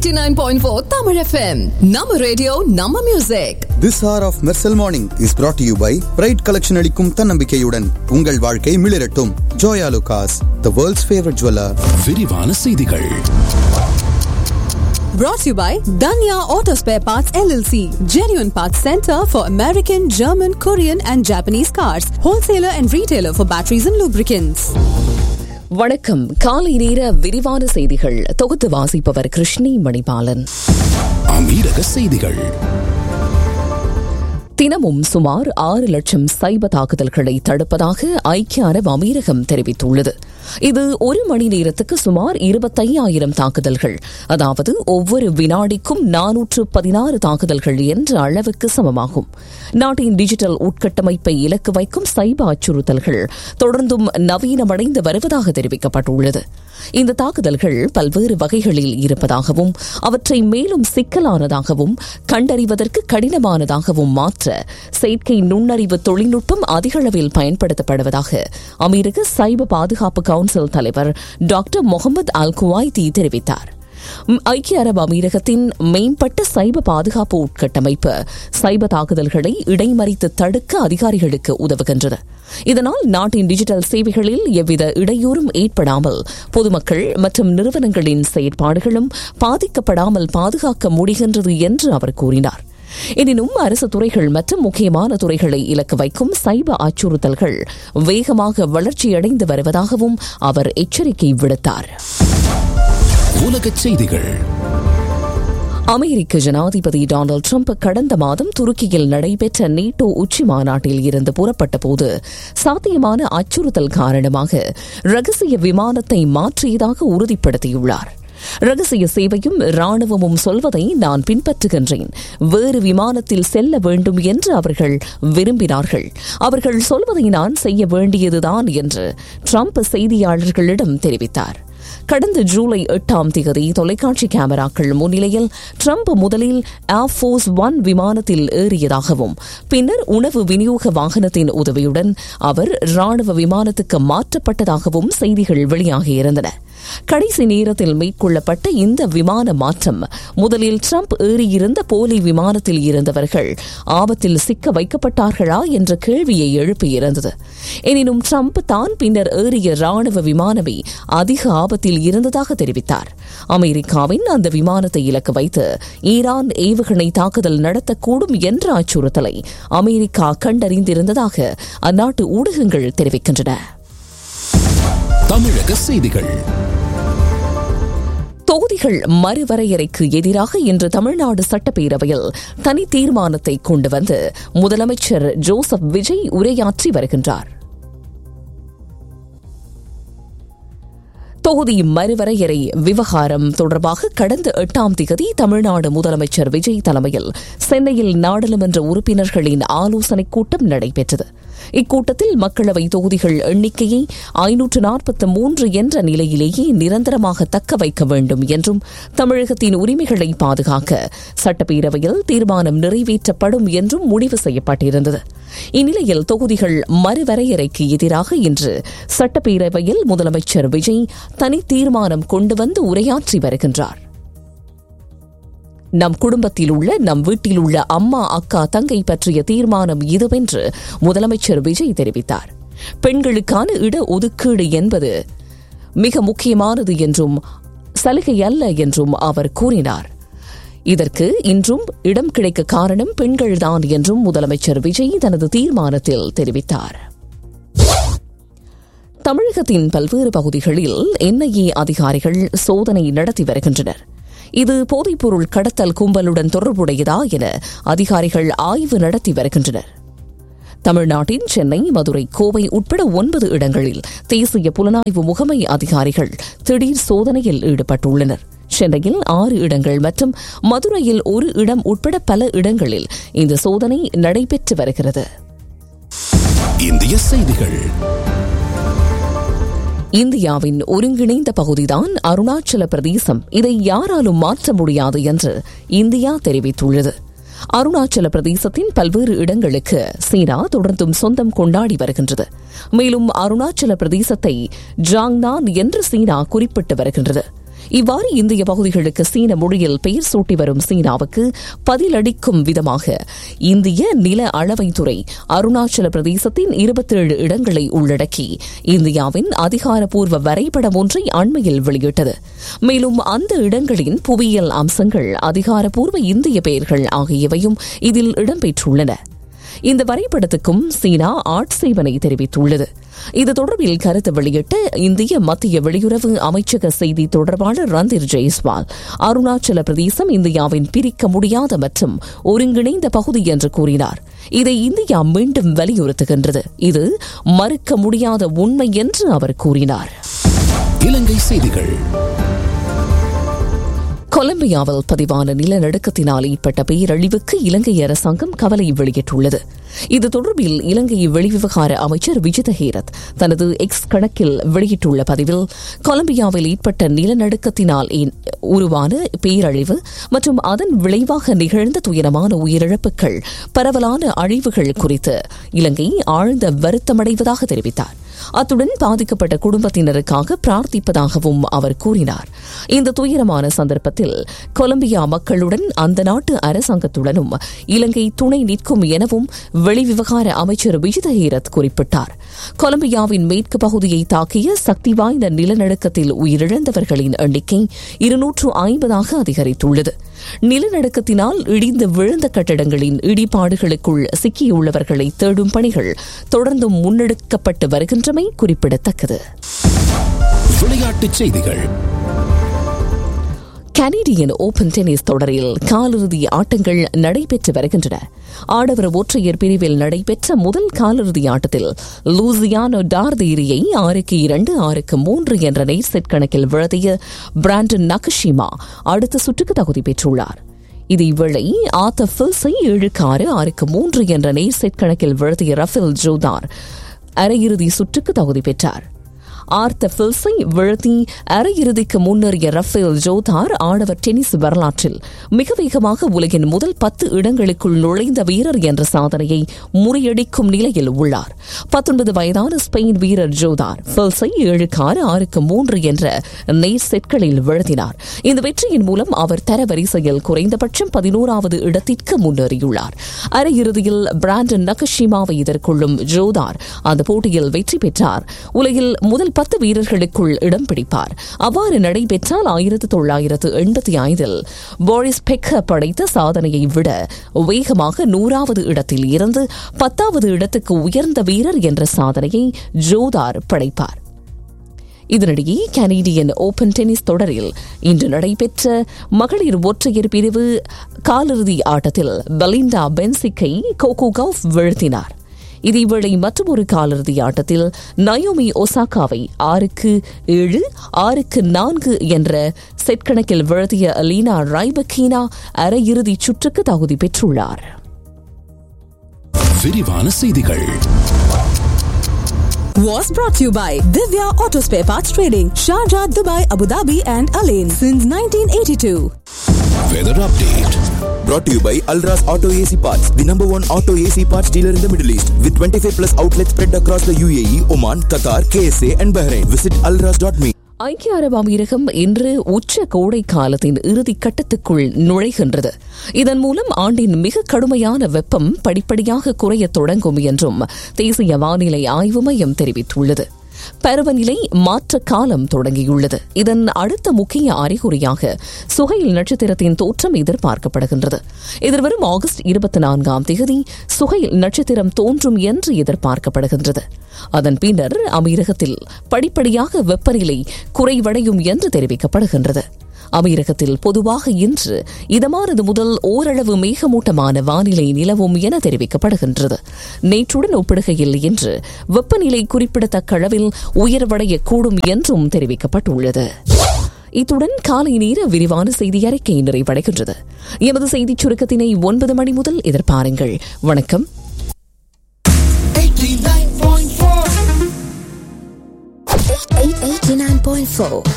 89.4 Tamil FM. Nama radio, Nama music. This hour of Mersal Morning is brought to you by Pride Collection அளிக்கும் தன்னம்பிக்கையுடன் உங்கள் வாழ்க்கை மிளிரட்டும் Joya லுகாஸ் the world's favorite jeweler விரிவான செய்திகள் Brought to you by Danya Auto Spare Parts LLC. Genuine Parts Center for American, German, Korean and Japanese cars. Wholesaler and retailer for batteries and lubricants. வணக்கம் காலை நேர விரிவான செய்திகள் தொகுத்து வாசிப்பவர் கிருஷ்ணி மணிபாலன் அமீரக செய்திகள் தினமும் சுமார் ஆறு லட்சம் சைப தாக்குதல்களை தடுப்பதாக ஐக்கிய அரபு அமீரகம் தெரிவித்துள்ளது இது ஒரு மணி நேரத்துக்கு சுமார் இருபத்தையாயிரம் தாக்குதல்கள் அதாவது ஒவ்வொரு வினாடிக்கும் நானூற்று பதினாறு தாக்குதல்கள் என்ற அளவுக்கு சமமாகும் நாட்டின் டிஜிட்டல் உட்கட்டமைப்பை இலக்கு வைக்கும் சைப அச்சுறுத்தல்கள் தொடர்ந்தும் நவீனமடைந்து வருவதாக தெரிவிக்கப்பட்டுள்ளது இந்த தாக்குதல்கள் பல்வேறு வகைகளில் இருப்பதாகவும் அவற்றை மேலும் சிக்கலானதாகவும் கண்டறிவதற்கு கடினமானதாகவும் மாற்ற செயற்கை நுண்ணறிவு தொழில்நுட்பம் அதிகளவில் பயன்படுத்தப்படுவதாக அமீரக சைப பாதுகாப்பு கவுன்சில் தலைவர் டாக்டர் முகமது அல் குவாய்தி தெரிவித்தார் ஐக்கிய அரபு அமீரகத்தின் மேம்பட்ட சைப பாதுகாப்பு உட்கட்டமைப்பு சைப தாக்குதல்களை இடைமறித்து தடுக்க அதிகாரிகளுக்கு உதவுகின்றது இதனால் நாட்டின் டிஜிட்டல் சேவைகளில் எவ்வித இடையூறும் ஏற்படாமல் பொதுமக்கள் மற்றும் நிறுவனங்களின் செயற்பாடுகளும் பாதிக்கப்படாமல் பாதுகாக்க முடிகின்றது என்று அவர் கூறினார் எனினும் அரசு துறைகள் மற்றும் முக்கியமான துறைகளை இலக்கு வைக்கும் சைப அச்சுறுத்தல்கள் வேகமாக வளர்ச்சியடைந்து வருவதாகவும் அவர் எச்சரிக்கை விடுத்தார் உலக செய்திகள் அமெரிக்க ஜனாதிபதி டொனால்டு ட்ரம்ப் கடந்த மாதம் துருக்கியில் நடைபெற்ற நேட்டோ உச்சி மாநாட்டில் இருந்து புறப்பட்ட போது சாத்தியமான அச்சுறுத்தல் காரணமாக ரகசிய விமானத்தை மாற்றியதாக உறுதிப்படுத்தியுள்ளார் ரகசிய சேவையும் ராணுவமும் சொல்வதை நான் பின்பற்றுகின்றேன் வேறு விமானத்தில் செல்ல வேண்டும் என்று அவர்கள் விரும்பினார்கள் அவர்கள் சொல்வதை நான் செய்ய வேண்டியதுதான் என்று ட்ரம்ப் செய்தியாளர்களிடம் தெரிவித்தார் கடந்த ஜூலை எட்டாம் தேதி தொலைக்காட்சி கேமராக்கள் முன்னிலையில் ட்ரம்ப் முதலில் ஏர்ஃபோர்ஸ் ஒன் விமானத்தில் ஏறியதாகவும் பின்னர் உணவு விநியோக வாகனத்தின் உதவியுடன் அவர் ராணுவ விமானத்துக்கு மாற்றப்பட்டதாகவும் செய்திகள் வெளியாகியிருந்தன கடைசி நேரத்தில் மேற்கொள்ளப்பட்ட இந்த விமான மாற்றம் முதலில் ட்ரம்ப் ஏறியிருந்த போலி விமானத்தில் இருந்தவர்கள் ஆபத்தில் சிக்க வைக்கப்பட்டார்களா என்ற கேள்வியை எழுப்பியிருந்தது எனினும் ட்ரம்ப் தான் பின்னர் ஏறிய ராணுவ விமானமே அதிக ஆபத்தில் இருந்ததாக தெரிவித்தார் அமெரிக்காவின் அந்த விமானத்தை இலக்கு வைத்து ஈரான் ஏவுகணை தாக்குதல் நடத்தக்கூடும் என்ற அச்சுறுத்தலை அமெரிக்கா கண்டறிந்திருந்ததாக அந்நாட்டு ஊடகங்கள் தெரிவிக்கின்றன தமிழக செய்திகள் தொகுதிகள் மறுவரையறைக்கு எதிராக இன்று தமிழ்நாடு சட்டப்பேரவையில் தனி தீர்மானத்தை கொண்டு வந்து முதலமைச்சர் ஜோசப் விஜய் உரையாற்றி வருகின்றார் தொகுதி மறுவரையறை விவகாரம் தொடர்பாக கடந்த எட்டாம் தேதி தமிழ்நாடு முதலமைச்சர் விஜய் தலைமையில் சென்னையில் நாடாளுமன்ற உறுப்பினர்களின் ஆலோசனைக் கூட்டம் நடைபெற்றது இக்கூட்டத்தில் மக்களவை தொகுதிகள் எண்ணிக்கையை ஐநூற்று நாற்பத்தி மூன்று என்ற நிலையிலேயே நிரந்தரமாக தக்க வைக்க வேண்டும் என்றும் தமிழகத்தின் உரிமைகளை பாதுகாக்க சட்டப்பேரவையில் தீர்மானம் நிறைவேற்றப்படும் என்றும் முடிவு செய்யப்பட்டிருந்தது இந்நிலையில் தொகுதிகள் மறுவரையறைக்கு எதிராக இன்று சட்டப்பேரவையில் முதலமைச்சர் விஜய் தனி தீர்மானம் கொண்டு வந்து உரையாற்றி வருகின்றார் நம் குடும்பத்தில் உள்ள நம் வீட்டில் உள்ள அம்மா அக்கா தங்கை பற்றிய தீர்மானம் இதுவென்று முதலமைச்சர் விஜய் தெரிவித்தார் பெண்களுக்கான இட ஒதுக்கீடு என்பது மிக முக்கியமானது என்றும் சலுகை அல்ல என்றும் அவர் கூறினார் இதற்கு இன்றும் இடம் கிடைக்க காரணம் பெண்கள்தான் என்றும் முதலமைச்சர் விஜய் தனது தீர்மானத்தில் தெரிவித்தார் தமிழகத்தின் பல்வேறு பகுதிகளில் என்ஐஏ அதிகாரிகள் சோதனை நடத்தி வருகின்றனர் இது போதைப்பொருள் கடத்தல் கும்பலுடன் தொடர்புடையதா என அதிகாரிகள் ஆய்வு நடத்தி வருகின்றனர் தமிழ்நாட்டின் சென்னை மதுரை கோவை உட்பட ஒன்பது இடங்களில் தேசிய புலனாய்வு முகமை அதிகாரிகள் திடீர் சோதனையில் ஈடுபட்டுள்ளனர் சென்னையில் ஆறு இடங்கள் மற்றும் மதுரையில் ஒரு இடம் உட்பட பல இடங்களில் இந்த சோதனை நடைபெற்று வருகிறது இந்திய செய்திகள் இந்தியாவின் ஒருங்கிணைந்த பகுதிதான் அருணாச்சல பிரதேசம் இதை யாராலும் மாற்ற முடியாது என்று இந்தியா தெரிவித்துள்ளது அருணாச்சல பிரதேசத்தின் பல்வேறு இடங்களுக்கு சீனா தொடர்ந்தும் சொந்தம் கொண்டாடி வருகின்றது மேலும் அருணாச்சல பிரதேசத்தை ஜாங்னான் என்று சீனா குறிப்பிட்டு வருகின்றது இவ்வாறு இந்திய பகுதிகளுக்கு சீன மொழியில் பெயர் சூட்டி வரும் சீனாவுக்கு பதிலளிக்கும் விதமாக இந்திய நில அளவைத்துறை அருணாச்சல பிரதேசத்தின் இருபத்தேழு இடங்களை உள்ளடக்கி இந்தியாவின் அதிகாரப்பூர்வ வரைபடம் ஒன்றை அண்மையில் வெளியிட்டது மேலும் அந்த இடங்களின் புவியியல் அம்சங்கள் அதிகாரப்பூர்வ இந்திய பெயர்கள் ஆகியவையும் இதில் இடம்பெற்றுள்ளன இந்த வரைபடத்துக்கும் சீனா ஆட்சேபனை தெரிவித்துள்ளது இது தொடர்பில் கருத்து வெளியிட்ட இந்திய மத்திய வெளியுறவு அமைச்சக செய்தி தொடர்பாளர் ரந்தீர் ஜெய்ஸ்வால் அருணாச்சல பிரதேசம் இந்தியாவின் பிரிக்க முடியாத மற்றும் ஒருங்கிணைந்த பகுதி என்று கூறினார் இதை இந்தியா மீண்டும் வலியுறுத்துகின்றது இது மறுக்க முடியாத உண்மை என்று அவர் கூறினார் இலங்கை செய்திகள் கொலம்பியாவில் பதிவான நிலநடுக்கத்தினால் ஏற்பட்ட பேரழிவுக்கு இலங்கை அரசாங்கம் கவலை வெளியிட்டுள்ளது இது தொடர்பில் இலங்கை வெளிவிவகார அமைச்சர் விஜித ஹேரத் தனது எக்ஸ் கணக்கில் வெளியிட்டுள்ள பதிவில் கொலம்பியாவில் ஏற்பட்ட நிலநடுக்கத்தினால் உருவான பேரழிவு மற்றும் அதன் விளைவாக நிகழ்ந்த துயரமான உயிரிழப்புகள் பரவலான அழிவுகள் குறித்து இலங்கை ஆழ்ந்த வருத்தமடைவதாக தெரிவித்தார் அத்துடன் பாதிக்கப்பட்ட குடும்பத்தினருக்காக பிரார்த்திப்பதாகவும் அவர் கூறினார் இந்த துயரமான சந்தர்ப்பத்தில் கொலம்பியா மக்களுடன் அந்த நாட்டு அரசாங்கத்துடனும் இலங்கை துணை நிற்கும் எனவும் வெளிவிவகார அமைச்சர் விஜித ஹீரத் குறிப்பிட்டார் கொலம்பியாவின் மேற்கு பகுதியை தாக்கிய சக்தி வாய்ந்த நிலநடுக்கத்தில் உயிரிழந்தவர்களின் எண்ணிக்கை இருநூற்று ஐம்பதாக அதிகரித்துள்ளது நிலநடுக்கத்தினால் இடிந்து விழுந்த கட்டடங்களின் இடிபாடுகளுக்குள் சிக்கியுள்ளவர்களை தேடும் பணிகள் தொடர்ந்தும் முன்னெடுக்கப்பட்டு வருகின்றமை குறிப்பிடத்தக்கது விளையாட்டுச் செய்திகள் கனேடியன் ஓபன் டென்னிஸ் தொடரில் காலிறுதி ஆட்டங்கள் நடைபெற்று வருகின்றன ஆடவர் ஒற்றையர் பிரிவில் நடைபெற்ற முதல் காலிறுதி ஆட்டத்தில் லூசியானோ டார்தேரியை ஆறுக்கு இரண்டு ஆறுக்கு மூன்று என்ற நெட் செட் கணக்கில் விழுதிய பிராண்டன் நகஷிமா அடுத்த சுற்றுக்கு தகுதி பெற்றுள்ளார் இதேவேளை ஆத்த பில்ஸை ஏழுக்கு ஆறு ஆறுக்கு மூன்று என்ற நேர் செட் கணக்கில் விழுதிய ரஃபேல் ஜோதார் அரையிறுதி சுற்றுக்கு தகுதி பெற்றார் ஆர்த்த பில்ஸை வீழ்த்தி அரையிறுதிக்கு முன்னேறிய ரஃபேல் ஜோதார் ஆடவர் டென்னிஸ் வரலாற்றில் மிக வேகமாக உலகின் முதல் பத்து இடங்களுக்குள் நுழைந்த வீரர் என்ற சாதனையை முறியடிக்கும் நிலையில் உள்ளார் பத்தொன்பது வயதான ஸ்பெயின் வீரர் ஜோதார் பில்ஸை ஏழுக்கு ஆறு ஆறுக்கு மூன்று என்ற நேர் செட்களில் வீழ்த்தினார் இந்த வெற்றியின் மூலம் அவர் தரவரிசையில் குறைந்தபட்சம் பதினோராவது இடத்திற்கு முன்னேறியுள்ளார் அரையிறுதியில் பிராண்டன் நகஷிமாவை எதிர்கொள்ளும் ஜோதார் அந்த போட்டியில் வெற்றி பெற்றார் உலகில் முதல் பத்து வீரர்களுக்குள் இடம் பிடிப்பார் அவ்வாறு நடைபெற்றால் ஆயிரத்து தொள்ளாயிரத்து எண்பத்தி ஐந்தில் போரிஸ் பெக்க படைத்த சாதனையை விட வேகமாக நூறாவது இடத்தில் இருந்து பத்தாவது இடத்துக்கு உயர்ந்த வீரர் என்ற சாதனையை ஜோதார் படைப்பார் இதனிடையே கனேடியன் ஓபன் டென்னிஸ் தொடரில் இன்று நடைபெற்ற மகளிர் ஒற்றையர் பிரிவு காலிறுதி ஆட்டத்தில் பெலிண்டா பென்சிக்கை கோகோ கவுஃப் வீழ்த்தினார் இதேவேளை மற்றொரு காலிறுதி ஆட்டத்தில் நயோமி ஒசாகாவை ஆறுக்கு ஏழு ஆறுக்கு நான்கு என்ற செட் கணக்கில் வீழ்த்திய அலீனா ரைபக்கீனா அரையிறுதி சுற்றுக்கு தகுதி பெற்றுள்ளார் விரிவான செய்திகள் Was brought to you by Divya Auto Spare Parts Trading, Sharjah, Dubai, Abu Dhabi, and Alain since 1982. Weather update Brought to you by Alras Auto AC Parts, the number one auto AC parts dealer in the Middle East, with 25 plus outlets spread across the UAE, Oman, Qatar, KSA, and Bahrain. Visit alras.me. ஐக்கிய அரபு அமீரகம் இன்று உச்ச கோடை காலத்தின் இறுதி கட்டத்துக்குள் நுழைகின்றது இதன் மூலம் ஆண்டின் மிக கடுமையான வெப்பம் படிப்படியாக குறையத் தொடங்கும் என்றும் தேசிய வானிலை ஆய்வு மையம் தெரிவித்துள்ளது பருவநிலை மாற்ற காலம் தொடங்கியுள்ளது இதன் அடுத்த முக்கிய அறிகுறியாக சுகைல் நட்சத்திரத்தின் தோற்றம் எதிர்பார்க்கப்படுகின்றது எதிர்வரும் ஆகஸ்ட் இருபத்தி நான்காம் தேதி சுகைல் நட்சத்திரம் தோன்றும் என்று எதிர்பார்க்கப்படுகின்றது அதன் பின்னர் அமீரகத்தில் படிப்படியாக வெப்பநிலை குறைவடையும் என்று தெரிவிக்கப்படுகின்றது அமீரகத்தில் பொதுவாக இன்று இதமானது முதல் ஓரளவு மேகமூட்டமான வானிலை நிலவும் என தெரிவிக்கப்படுகின்றது நேற்றுடன் ஒப்பிடுகையில் இன்று வெப்பநிலை குறிப்பிடத்தக்க அளவில் உயர்வடையக்கூடும் என்றும் தெரிவிக்கப்பட்டுள்ளது இத்துடன் காலை நேர விரிவான செய்தி அறிக்கை நிறைவடைகின்றது எமது செய்திச் சுருக்கத்தினை ஒன்பது மணி முதல் எதிர்பாருங்கள் வணக்கம் 89.4